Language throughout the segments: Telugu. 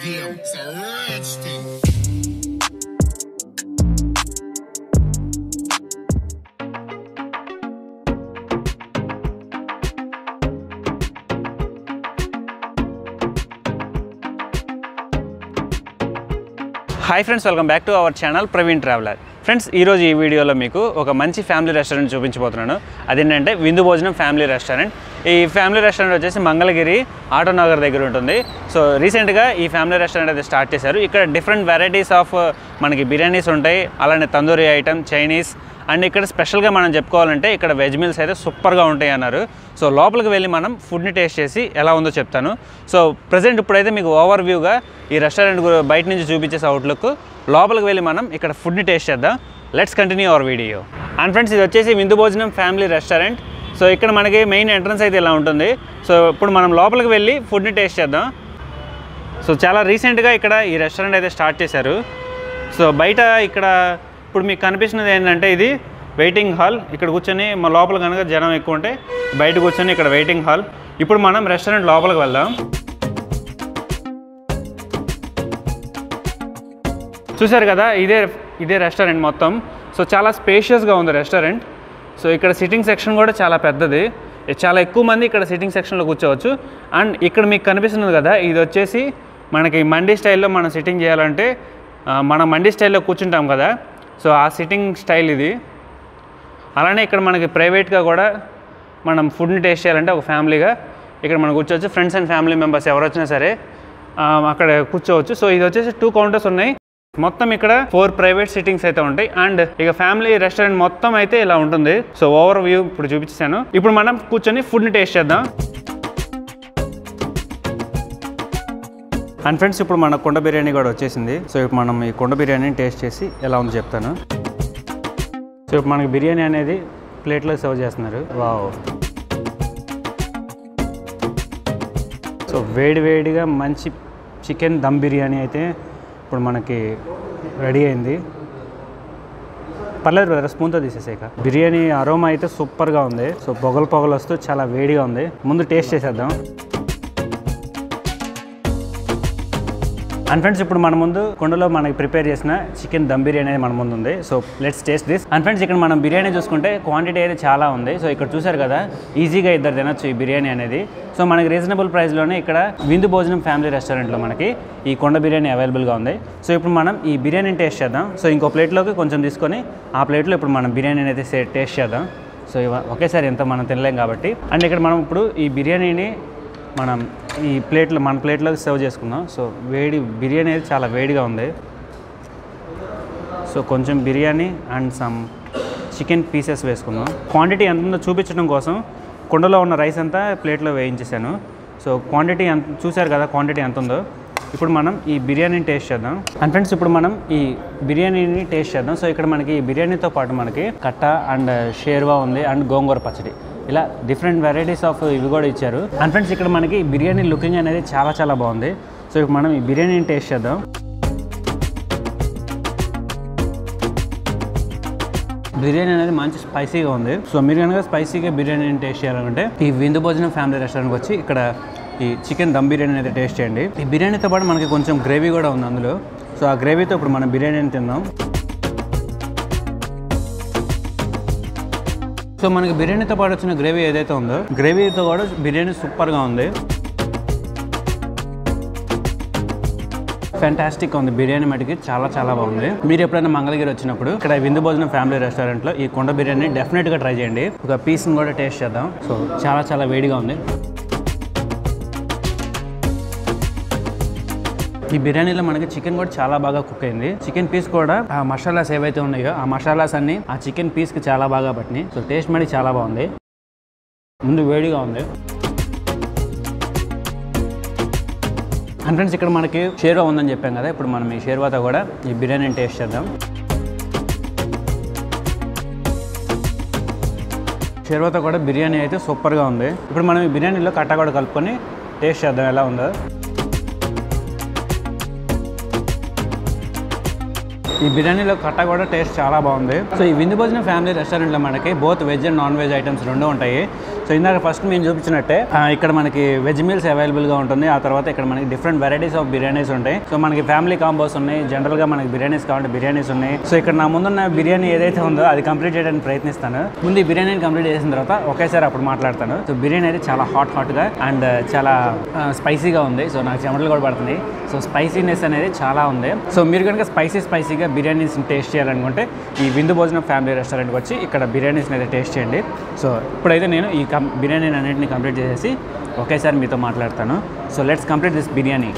Yeah, it's a rich thing. Hi friends welcome back to our channel Praveen traveller friends ఈరోజు ఈ వీడియోలో మీకు ఒక మంచి ఫ్యామిలీ రెస్టారెంట్ చూపించబోతున్నాను అదేంటంటే విందు భోజనం ఫ్యామిలీ రెస్టారెంట్ ఈ ఫ్యామిలీ రెస్టారెంట్ వచ్చేసి మంగళగిరి ఆటో నగర్ దగ్గర ఉంటుంది సో రీసెంట్గా ఈ ఫ్యామిలీ రెస్టారెంట్ అయితే స్టార్ట్ చేశారు ఇక్కడ డిఫరెంట్ వెరైటీస్ ఆఫ్ మనకి బిర్యానీస్ ఉంటాయి అలానే తందూరి ఐటమ్ చైనీస్ అండ్ ఇక్కడ స్పెషల్గా మనం చెప్పుకోవాలంటే ఇక్కడ వెజ్ మీల్స్ అయితే సూపర్గా ఉంటాయి అన్నారు సో లోపలికి వెళ్ళి మనం ఫుడ్ని టేస్ట్ చేసి ఎలా ఉందో చెప్తాను సో ప్రజెంట్ ఇప్పుడైతే మీకు ఓవర్ వ్యూగా ఈ రెస్టారెంట్ గు- బయట నుంచి చూపించేసి అవుట్లుక్ లోపలికి వెళ్ళి మనం ఇక్కడ ఫుడ్ని టేస్ట్ చేద్దాం let's continue our video and friends ఇది వచ్చేసి విందు భోజనం ఫ్యామిలీ రెస్టారెంట్ సో ఇక్కడ మనకి మెయిన్ ఎంట్రన్స్ అయితే ఇలా ఉంటుంది సో ఇప్పుడు మనం లోపలికి వెళ్ళి ఫుడ్ని టేస్ట్ చేద్దాం సో చాలా రీసెంట్గా ఇక్కడ ఈ రెస్టారెంట్ అయితే స్టార్ట్ చేశారు సో బయట ఇక్కడ ఇప్పుడు మీకు కనిపిస్తున్నది ఏంటంటే ఇది వెయిటింగ్ హాల్ ఇక్కడ కూర్చొని మా లోపల కనుక జనం ఎక్కువ ఉంటే బయట కూర్చొని ఇక్కడ వెయిటింగ్ హాల్ ఇప్పుడు మనం రెస్టారెంట్ లోపలికి వెళ్దాం చూశారు కదా ఇదే ఇదే రెస్టారెంట్ మొత్తం సో చాలా స్పేషియస్గా ఉంది రెస్టారెంట్ సో ఇక్కడ సిట్టింగ్ సెక్షన్ కూడా చాలా పెద్దది చాలా ఎక్కువ మంది ఇక్కడ సిట్టింగ్ సెక్షన్లో కూర్చోవచ్చు అండ్ ఇక్కడ మీకు కనిపిస్తున్నది కదా ఇది వచ్చేసి మనకి మండీ స్టైల్లో మనం సిట్టింగ్ చేయాలంటే ఆ, మనం మండీ స్టైల్లో కూర్చుంటాం కదా సో ఆ సిట్టింగ్ స్టైల్ ఇది అలానే ఇక్కడ మనకి ప్రైవేట్గా కూడా మనం ఫుడ్ని టేస్ట్ చేయాలంటే ఒక ఫ్యామిలీగా ఇక్కడ మనం కూర్చోవచ్చు ఫ్రెండ్స్ అండ్ ఫ్యామిలీ మెంబర్స్ ఎవరు వచ్చినా సరే ఆ, అక్కడ కూర్చోవచ్చు సో ఇది వచ్చేసి టూ కౌంటర్స్ ఉన్నాయి మొత్తం ఇక్కడ ఫోర్ ప్రైవేట్ సిట్టింగ్స్ అయితే ఉంటాయి అండ్ ఇక ఫ్యామిలీ రెస్టారెంట్ మొత్తం అయితే ఇలా ఉంటుంది సో ఓవర్ వ్యూ ఇప్పుడు చూపించాను ఇప్పుడు మనం కూర్చొని ఫుడ్ని టేస్ట్ చేద్దాం అండ్ ఫ్రెండ్స్ ఇప్పుడు మన కుండ బిర్యానీ కూడా వచ్చేసింది సో ఇప్పుడు మనం ఈ కుండ బిర్యానీని టేస్ట్ చేసి ఎలా ఉందో చెప్తాను సో ఇప్పుడు మనకి బిర్యానీ అనేది ప్లేట్లో సర్వ్ చేస్తున్నారు వావ్ సో వేడి వేడిగా మంచి చికెన్ దమ్ బిర్యానీ అయితే ఇప్పుడు మనకి రెడీ అయింది పర్లేదు బ్రదర్ స్పూన్తో తీసేసాక బిర్యానీ అరోమా అయితే సూపర్గా ఉంది సో పొగలు పొగలు వస్తూ చాలా వేడిగా ఉంది ముందు టేస్ట్ చేసేద్దాం అండ్ ఫ్రెండ్స్ ఇప్పుడు మన ముందు కుండలో మనకి ప్రిపేర్ చేసిన చికెన్ దమ్ బిర్యానీ అనేది మన ముందు ఉంది so let's taste this and friends ఇక్కడ మనం బిర్యానీ చూసుకుంటే క్వాంటిటీ అయితే చాలా ఉంది సో ఇక్కడ చూసారు కదా ఈజీగా ఇద్దరు తినొచ్చు ఈ బిర్యానీ అనేది సో మనకి రీజనబుల్ ప్రైస్లోనే ఇక్కడ విందు భోజనం ఫ్యామిలీ రెస్టారెంట్లో మనకి ఈ కొండ బిర్యానీ అవైలబుల్గా ఉంది సో ఇప్పుడు మనం ఈ బిర్యానీని టేస్ట్ చేద్దాం సో ఇంకో ప్లేట్లోకి కొంచెం తీసుకొని ఆ ప్లేట్లో ఇప్పుడు మనం బిర్యానీని అయితే సే- టేస్ట్ చేద్దాం సో ఇవ- ఒకేసారి ఎంత మనం తినలేం కాబట్టి అండ్ ఇక్కడ మనం ఇప్పుడు ఈ బిర్యానీని మనం ఈ ప్లేట్లో మన ప్లేట్లోకి సర్వ్ చేసుకుందాం సో వేడి బిర్యానీ అనేది చాలా వేడిగా ఉంది సో కొంచెం biryani and some chicken pieces వేసుకుందాం క్వాంటిటీ ఎంత ఉందో చూపించడం కోసం కుండలో ఉన్న రైస్ అంతా ప్లేట్లో వేయించేసాను సో క్వాంటిటీ ఎంత చూశారు కదా క్వాంటిటీ ఎంత ఉందో ఇప్పుడు మనం ఈ బిర్యానీని టేస్ట్ చేద్దాం అండ్ ఫ్రెండ్స్ ఇప్పుడు మనం ఈ బిర్యానీని టేస్ట్ చేద్దాం సో ఇక్కడ మనకి ఈ బిర్యానీతో పాటు మనకి కట్ట అండ్ షేర్వా ఉంది అండ్ గోంగూర పచ్చడి ఇలా డిఫరెంట్ వెరైటీస్ ఆఫ్ ఇవి కూడా ఇచ్చారు అండ్ ఫ్రెండ్స్ ఇక్కడ మనకి బిర్యానీ లుకింగ్ అనేది చాలా చాలా బాగుంది సో ఇప్పుడు మనం ఈ బిర్యానీని టేస్ట్ చేద్దాం బిర్యానీ అనేది మంచి స్పైసీగా ఉంది సో మీరు కనుక స్పైసీగా బిర్యానీని టేస్ట్ చేయాలంటే ఈ విందు భోజనం ఫ్యామిలీ రెస్టారెంట్కి వచ్చి ఇక్కడ ఈ చికెన్ దమ్ బిర్యానీ అయితే టేస్ట్ చేయండి ఈ బిర్యానీతో పాటు మనకి కొంచెం గ్రేవీ కూడా ఉంది అందులో సో ఆ గ్రేవీతో ఇప్పుడు మనం బిర్యానీని తిందాం సో మనకి బిర్యానీతో పాటు వచ్చిన గ్రేవీ ఏదైతే ఉందో గ్రేవీతో కూడా బిర్యానీ సూపర్గా ఉంది ఫ్యాంటాస్టిక్ ఉంది బిర్యానీ మటుకి చాలా చాలా బాగుంది మీరు ఎప్పుడైనా మంగళగిరి వచ్చినప్పుడు ఇక్కడ విందు భోజనం ఫ్యామిలీ రెస్టారెంట్లో ఈ కొండ బిర్యానీ డెఫినెట్గా ట్రై చేయండి ఒక పీస్ని కూడా టేస్ట్ చేద్దాం సో చాలా చాలా వేడిగా ఉంది ఈ బిర్యానీలో మనకి చికెన్ కూడా చాలా బాగా కుక్ అయింది చికెన్ పీస్ కూడా ఆ మసాలాస్ ఏవైతే ఉన్నాయో ఆ మసాలాస్ అన్ని ఆ చికెన్ పీస్కి చాలా బాగా పట్టినాయి సో టేస్ట్ మళ్ళీ చాలా బాగుంది ముందు వేడిగా ఉంది అండ్ ఫ్రెండ్స్ ఇక్కడ మనకి షేర్వా ఉందని చెప్పాం కదా ఇప్పుడు మనం ఈ షేర్వాతో కూడా ఈ బిర్యానీని టేస్ట్ చేద్దాం షేర్వాతో కూడా బిర్యానీ అయితే సూపర్గా ఉంది ఇప్పుడు మనం ఈ బిర్యానీలో కట్ట కూడా కలుపుకొని టేస్ట్ చేద్దాం ఎలా ఉందో ఈ బిర్యానీలో కట్ట కూడా టేస్ట్ చాలా బాగుంది సో ఈ విందు భోజనం ఫ్యామిలీ రెస్టారెంట్లో మనకి both veg and non veg items రెండు ఉంటాయి సో ఇందాక ఫస్ట్ మేము చూపించినట్టే ఆ, ఇక్కడ మనకి వెజ్ మీల్స్ అవైలబుల్గా ఉంటుంది ఆ తర్వాత ఇక్కడ మనకి డిఫరెంట్ వెరైటీస్ ఆఫ్ బిర్యానీస్ ఉంటాయి సో మనకి ఫ్యామిలీ కాంబోస్ ఉన్నాయి జనరల్గా మనకి బిర్యానీస్ కావాలంటే బిర్యానీస్ ఉన్నాయి సో ఇక్కడ నా ముందున్న బిర్యానీ ఏదైతే ఉందో అది కంప్లీట్ చేయడానికి ప్రయత్నిస్తాను ముందు ఈ బిర్యానీని కంప్లీట్ చేసిన తర్వాత ఒకేసారి అప్పుడు మాట్లాడతాను సో బిర్యానీ అయితే చాలా హాట్ హాట్గా అండ్ చాలా స్పైసీగా ఉంది సో నాకు చెమటలు కూడా పడుతుంది సో స్పైసీనెస్ అనేది చాలా ఉంది సో మీరు కనుక స్పైసీ స్పైసీగా బిర్యానీస్ టేస్ట్ చేయాలనుకుంటే ఈ విందు భోజనం ఫ్యామిలీ రెస్టారెంట్కి వచ్చి ఇక్కడ బిర్యానీస్ని అయితే టేస్ట్ చేయండి సో ఇప్పుడైతే నేను ఈ కం బిర్యానీ అన్నింటిని కంప్లీట్ చేసేసి ఒకేసారి మీతో మాట్లాడతాను so let's complete this biryani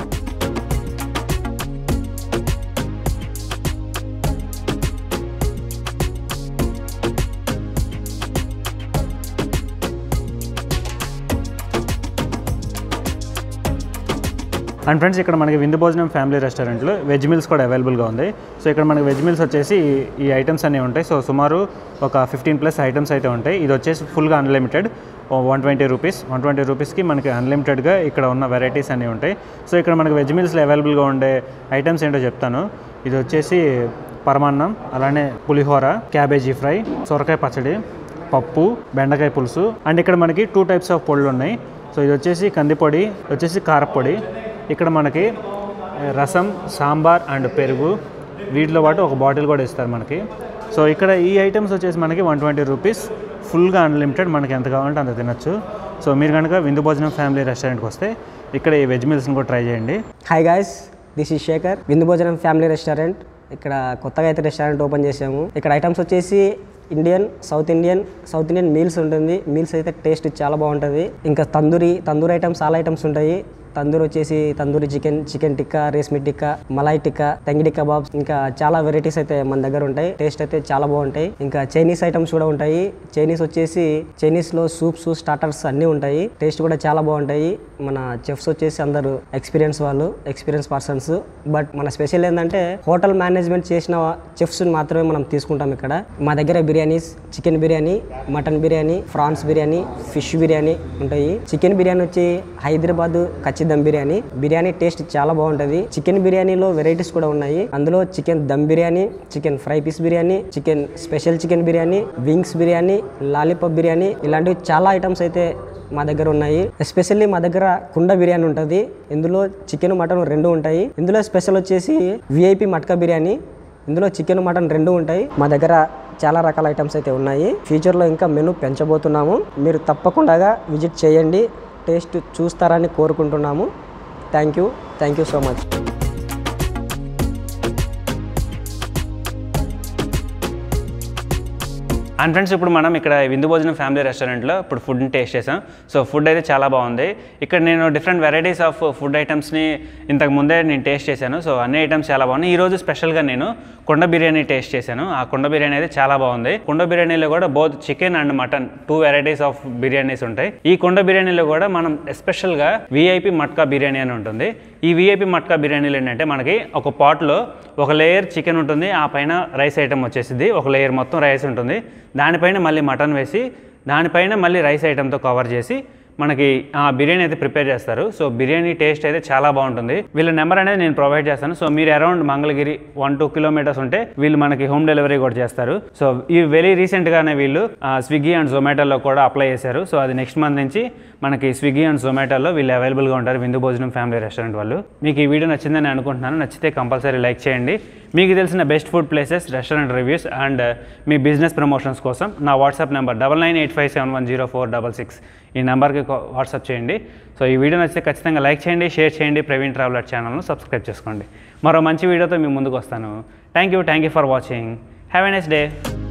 and friends ఇక్కడ మనకి విందు భోజనం ఫ్యామిలీ రెస్టారెంట్లో వెజ్ మీల్స్ కూడా అవైలబుల్గా ఉంది సో ఇక్కడ మనకి వెజ్ మీల్స్ వచ్చేసి ఈ- ఈ ఐటమ్స్ అనేవి ఉంటాయి సో సుమారు ఒక ఫిఫ్టీన్ ప్లస్ ఐటమ్స్ అయితే ఉంటాయి ఇది వచ్చేసి ఫుల్గా unlimited one twenty rupees one twenty రూపీస్కి మనకి అన్లిమిటెడ్గా ఇక్కడ ఉన్న వెరైటీస్ అనేవి ఉంటాయి సో ఇక్కడ మనకి వెజ్ మీల్స్లో అవైలబుల్గా ఉండే ఐటమ్స్ ఏంటో చెప్తాను ఇది వచ్చేసి పరమాన్నం అలానే పులిహోర క్యాబేజీ ఫ్రై సొరకాయ పచ్చడి పప్పు బెండకాయ పులుసు అండ్ ఇక్కడ మనకి టూ టైప్స్ ఆఫ్ పొడులు ఉన్నాయి సో ఇది వచ్చేసి కందిపొడి ఇది వచ్చేసి కారపొడి ఇక్కడ మనకి ఏ, రసం సాంబార్ అండ్ పెరుగు వీటితో పాటు ఒక బాటిల్ కూడా ఇస్తారు మనకి సో ఇక్కడ ఈ ఐటమ్స్ వచ్చేసి మనకి వన్ ట్వంటీ రూపీస్ ఫుల్గా అన్లిమిటెడ్ మనకి ఎంత కావాలంటే అంత తినొచ్చు సో మీరు కనుక విందు భోజనం ఫ్యామిలీ రెస్టారెంట్కి వస్తే ఇక్కడ ఈ వెజ్ మీల్స్ని కూడా ట్రై చేయండి hi guys this is Shekhar Vindu Bhojanam family restaurant ఇక్కడ కొత్తగా అయితే రెస్టారెంట్ ఓపెన్ చేసాము ఇక్కడ ఐటమ్స్ వచ్చేసి Indian south Indian south Indian meals ఉంటుంది మీల్స్ అయితే టేస్ట్ చాలా బాగుంటుంది ఇంకా తందూరి తందూరి ఐటమ్స్ చాలా ఐటమ్స్ ఉంటాయి తందూరి వచ్చేసి tandoori chicken chicken tikka reshmi tikka malai tikka tangdi kebabs ఇంకా చాలా వెరైటీస్ అయితే మన దగ్గర ఉంటాయి టేస్ట్ అయితే చాలా బాగుంటాయి ఇంకా చైనీస్ ఐటమ్స్ కూడా ఉంటాయి చైనీస్ వచ్చేసి చైనీస్ లో సూప్స్ స్టార్టర్స్ అన్నీ ఉంటాయి టేస్ట్ కూడా చాలా బాగుంటాయి మన చెఫ్స్ వచ్చేసి అందరూ ఎక్స్పీరియన్స్ వాళ్ళు ఎక్స్పీరియన్స్ పర్సన్స్ బట్ మన స్పెషల్ ఏంటంటే హోటల్ మేనేజ్మెంట్ చేసిన చెఫ్స్ మాత్రమే మనం తీసుకుంటాం ఇక్కడ మా దగ్గర biryanis chicken biryani mutton biryani prawns biryani fish biryani ఉంటాయి చికెన్ బిర్యానీ వచ్చి హైదరాబాద్ కచ్చి దమ్ బిర్యానీ బిర్యానీ టేస్ట్ చాలా బాగుంటది చికెన్ బిర్యానీలో వెరైటీస్ కూడా ఉన్నాయి అందులో chicken dum biryani chicken fry piece biryani chicken special chicken biryani wings biryani lollipop biryani ఇలాంటివి చాలా ఐటమ్స్ అయితే మా దగ్గర ఉన్నాయి ఎస్పెషల్లీ మా దగ్గర కుండ బిర్యానీ ఉంటుంది ఇందులో చికెన్ మటన్ రెండు ఉంటాయి ఇందులో స్పెషల్ వచ్చేసి విఐపి మట్కా బిర్యానీ ఇందులో చికెన్ మటన్ రెండు ఉంటాయి మా దగ్గర చాలా రకాల ఐటమ్స్ అయితే ఉన్నాయి ఫ్యూచర్లో ఇంకా మెను పెంచబోతున్నాము మీరు తప్పకుండా విజిట్ చేయండి టేస్ట్ చూస్తారని కోరుకుంటున్నాము thank you thank you so much and friends ఇప్పుడు మనం ఇక్కడ విందు భోజనం ఫ్యామిలీ రెస్టారెంట్లో ఇప్పుడు ఫుడ్ని టేస్ట్ చేసాం సో ఫుడ్ అయితే చాలా బాగుంది ఇక్కడ నేను డిఫరెంట్ వెరైటీస్ ఆఫ్ ఫుడ్ ఐటమ్స్ని ఇంతకు ముందే నేను టేస్ట్ చేశాను సో అన్ని ఐటమ్స్ చాలా బాగున్నాయి ఈరోజు స్పెషల్గా నేను కుండ బిర్యానీ టేస్ట్ చేశాను ఆ కుండ బిర్యానీ అయితే చాలా బాగుంది కుండ బిర్యానీలో కూడా both chicken and mutton two varieties of biryanis ఉంటాయి ఈ కుండ బిర్యానీలో కూడా మనం ఎస్పెషల్గా విఐపి మట్కా బిర్యానీ అని ఉంటుంది ఈ విఐపి మట్కా బిర్యానీలు ఏంటంటే మనకి ఒక పాట్లో ఒక లేయర్ చికెన్ ఉంటుంది ఆ పైన రైస్ ఐటమ్ వచ్చేసింది ఒక లేయర్ మొత్తం రైస్ ఉంటుంది దానిపైన మళ్ళీ మటన్ వేసి దానిపైన మళ్ళీ రైస్ ఐటమ్తో కవర్ చేసి మనకి ఆ బిర్యానీ అయితే ప్రిపేర్ చేస్తారు సో బిర్యానీ టేస్ట్ అయితే చాలా బాగుంటుంది వీళ్ళ నెంబర్ అనేది నేను ప్రొవైడ్ చేస్తాను సో మీరు around Mangalagiri one two kilometres ఉంటే వీళ్ళు మనకి హోమ్ డెలివరీ కూడా చేస్తారు సో ఈ వెరీ రీసెంట్గానే వీళ్ళు స్విగ్గీ అండ్ జొమాటోలో కూడా అప్లై చేశారు సో అది నెక్స్ట్ మంత్ నుంచి మనకి స్విగ్గీ అండ్ జొమాటోలో వీళ్ళు అవైలబుల్గా ఉంటారు విందు భోజనం ఫ్యామిలీ రెస్టారెంట్ వాళ్ళు మీకు ఈ వీడియో నచ్చిందని అనుకుంటున్నాను నచ్చితే కంపల్సరీ లైక్ చేయండి మీకు తెలిసిన best food places restaurant reviews and మీ బిజినెస్ ప్రమోషన్స్ కోసం నా WhatsApp number double nine eight five seven one zero four double six ఈ నెంబర్కి వాట్సాప్ చేయండి సో ఈ వీడియో నచ్చితే ఖచ్చితంగా లైక్ చేయండి షేర్ చేయండి ప్రవీణ్ ట్రావెలర్ ఛానల్ను సబ్స్క్రైబ్ చేసుకోండి మరో మంచి వీడియోతో మీ ముందుకు వస్తాను thank you thank you for watching have a nice day